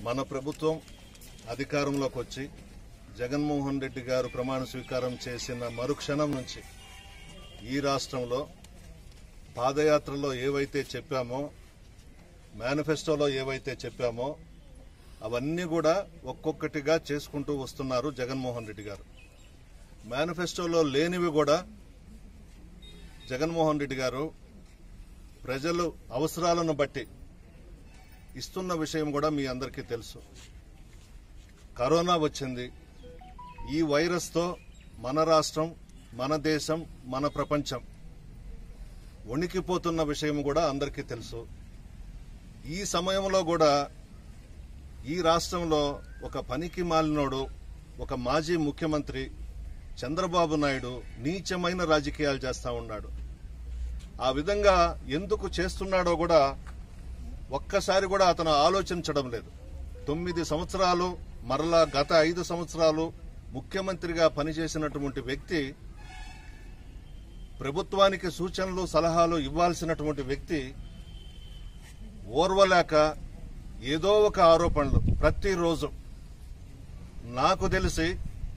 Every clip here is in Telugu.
మన ప్రభుత్వం అధికారంలోకి వచ్చి జగన్మోహన్ రెడ్డి గారు ప్రమాణ స్వీకారం చేసిన మరుక్షణం నుంచి ఈ రాష్ట్రంలో పాదయాత్రలో ఏవైతే చెప్పామో మేనిఫెస్టోలో ఏవైతే చెప్పామో అవన్నీ కూడా ఒక్కొక్కటిగా చేసుకుంటూ వస్తున్నారు జగన్మోహన్ రెడ్డి గారు మేనిఫెస్టోలో లేనివి కూడా జగన్మోహన్ రెడ్డి గారు ప్రజలు అవసరాలను బట్టి ఇస్తున్న విషయం కూడా మీ అందరికీ తెలుసు కరోనా వచ్చింది ఈ వైరస్తో మన రాష్ట్రం మన దేశం మన ప్రపంచం వణికిపోతున్న విషయం కూడా అందరికీ తెలుసు ఈ సమయంలో కూడా ఈ రాష్ట్రంలో ఒక పనికి మాలినోడు ఒక మాజీ ముఖ్యమంత్రి చంద్రబాబు నాయుడు నీచమైన రాజకీయాలు చేస్తా ఉన్నాడు ఆ విధంగా ఎందుకు చేస్తున్నాడో కూడా ఒక్కసారి కూడా అతను ఆలోచించడం లేదు తొమ్మిది సంవత్సరాలు మరలా గత ఐదు సంవత్సరాలు ముఖ్యమంత్రిగా పనిచేసినటువంటి వ్యక్తి ప్రభుత్వానికి సూచనలు సలహాలు ఇవ్వాల్సినటువంటి వ్యక్తి ఓర్వలేక ఏదో ఒక ఆరోపణలు ప్రతిరోజు నాకు తెలిసి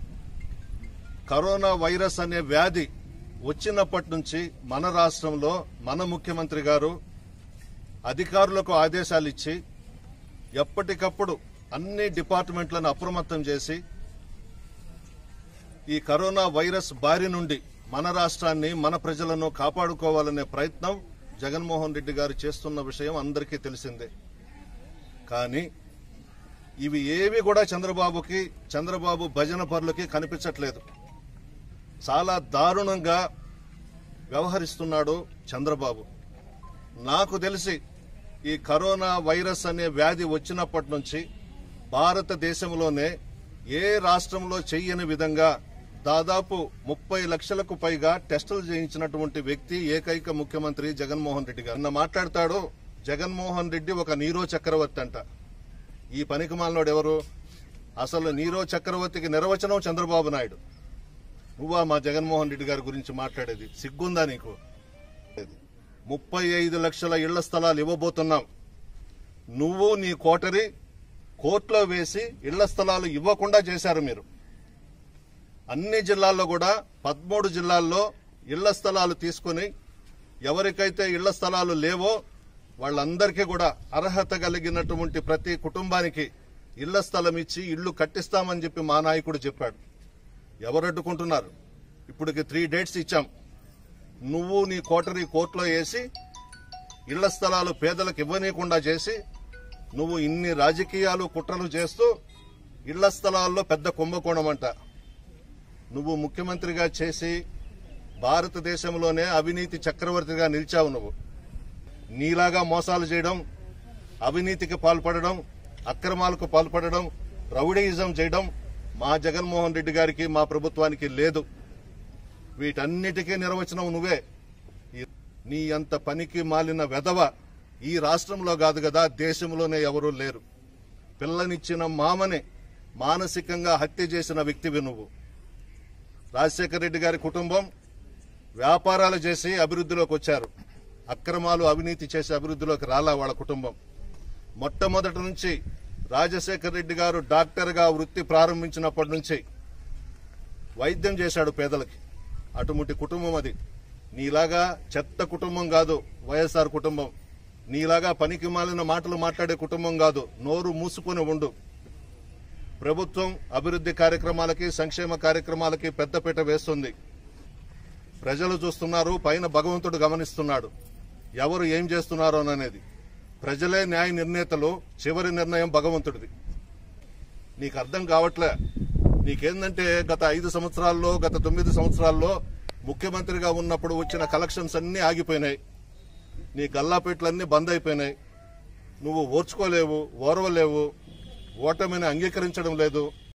కరోనా వైరస్ అనే వ్యాధి వచ్చినప్పటి నుంచి మన రాష్ట్రంలో మన ముఖ్యమంత్రి గారు అధికారులకు ఆదేశాలు ఇచ్చి ఎప్పటికప్పుడు అన్ని డిపార్ట్మెంట్లను అప్రమత్తం చేసి ఈ కరోనా వైరస్ బారి నుండి మన రాష్ట్రాన్ని మన ప్రజలను కాపాడుకోవాలనే ప్రయత్నం జగన్మోహన్ రెడ్డి గారు చేస్తున్న విషయం అందరికీ తెలిసిందే కానీ ఇవి ఏవి కూడా చంద్రబాబుకి చంద్రబాబు భజన పరులకి కనిపించట్లేదు చాలా దారుణంగా వ్యవహరిస్తున్నాడు చంద్రబాబు నాకు తెలిసి ఈ కరోనా వైరస్ అనే వ్యాధి వచ్చినప్పటి నుంచి భారతదేశంలోనే ఏ రాష్ట్రంలో చెయ్యని విధంగా దాదాపు ముప్పై లక్షలకు పైగా టెస్టులు చేయించినటువంటి వ్యక్తి ఏకైక ముఖ్యమంత్రి జగన్మోహన్ రెడ్డి గారు నిన్న మాట్లాడతాడు జగన్మోహన్ రెడ్డి ఒక నీరో చక్రవర్తి అంట ఈ పనికి మాలినోడు ఎవరు అసలు నీరో చక్రవర్తికి నిర్వచనం చంద్రబాబు నాయుడు నువ్వా మా జగన్మోహన్ రెడ్డి గారి గురించి మాట్లాడేది సిగ్గుందా నీకు ముప్పై ఐదు లక్షల ఇళ్ల స్థలాలు ఇవ్వబోతున్నాం నువ్వు నీ కోటరి కోర్టులో వేసి ఇళ్ల స్థలాలు ఇవ్వకుండా చేశారు మీరు అన్ని జిల్లాల్లో కూడా పదమూడు జిల్లాల్లో ఇళ్ల స్థలాలు తీసుకుని ఎవరికైతే ఇళ్ల స్థలాలు లేవో వాళ్ళందరికీ కూడా అర్హత కలిగినటువంటి ప్రతి కుటుంబానికి ఇళ్ల స్థలం ఇచ్చి ఇళ్లు కట్టిస్తామని చెప్పి మా నాయకుడు చెప్పాడు ఎవరు అడ్డుకుంటున్నారు ఇప్పటికి త్రీ డేట్స్ ఇచ్చాం నువ్వు నీ కోటరీ కోర్టులో వేసి ఇళ్ల స్థలాలు పేదలకు ఇవ్వనీయకుండా చేసి నువ్వు ఇన్ని రాజకీయాలు కుట్రలు చేస్తూ ఇళ్ల స్థలాల్లో పెద్ద కుంభకోణం అంట నువ్వు ముఖ్యమంత్రిగా చేసి భారతదేశంలోనే అవినీతి చక్రవర్తిగా నిలిచావు నువ్వు నీలాగా మోసాలు చేయడం అవినీతికి పాల్పడడం అక్రమాలకు పాల్పడడం రౌడీయిజం చేయడం మా జగన్మోహన్ రెడ్డి గారికి మా ప్రభుత్వానికి లేదు వీటన్నిటికీ నిర్వచనం నువ్వే ఈ- నీ అంత పనికి మాలిన వెధవ ఈ రాష్ట్రంలో కాదు కదా దేశంలోనే ఎవరూ లేరు పిల్లనిచ్చిన మామని మానసికంగా హత్య చేసిన వ్యక్తివి నువ్వు రాజశేఖర రెడ్డి గారి కుటుంబం వ్యాపారాలు చేసి అభివృద్ధిలోకి వచ్చారు అక్రమాలు అవినీతి చేసి అభివృద్ధిలోకి రాలా వాళ్ళ కుటుంబం మొట్టమొదటి నుంచి రాజశేఖర రెడ్డి గారు డాక్టర్గా వృత్తి ప్రారంభించినప్పటి నుంచి వైద్యం చేశాడు పేదలకి అటువంటి కుటుంబం అది నీలాగా చెత్త కుటుంబం కాదు వైఎస్ఆర్ కుటుంబం నీలాగా పనికి మాలిన మాటలు మాట్లాడే కుటుంబం కాదు నోరు మూసుకొని ఉండు ప్రభుత్వం అభివృద్ధి కార్యక్రమాలకి సంక్షేమ కార్యక్రమాలకి పెద్దపీట వేస్తుంది ప్రజలు చూస్తున్నారు పైన భగవంతుడు గమనిస్తున్నాడు ఎవరు ఏం చేస్తున్నారో అనేది ప్రజలే న్యాయ నిర్ణేతలు చివరి నిర్ణయం భగవంతుడిది నీకు అర్థం కావట్లే నీకేందంటే గత ఐదు సంవత్సరాల్లో గత తొమ్మిది సంవత్సరాల్లో ముఖ్యమంత్రిగా ఉన్నప్పుడు వచ్చిన కలెక్షన్స్ అన్నీ ఆగిపోయినాయి నీ గల్లాపేట్లన్నీ బంద్ అయిపోయినాయి నువ్వు ఓర్చుకోలేవు ఓర్వలేవు ఓటమిని అంగీకరించడం లేదు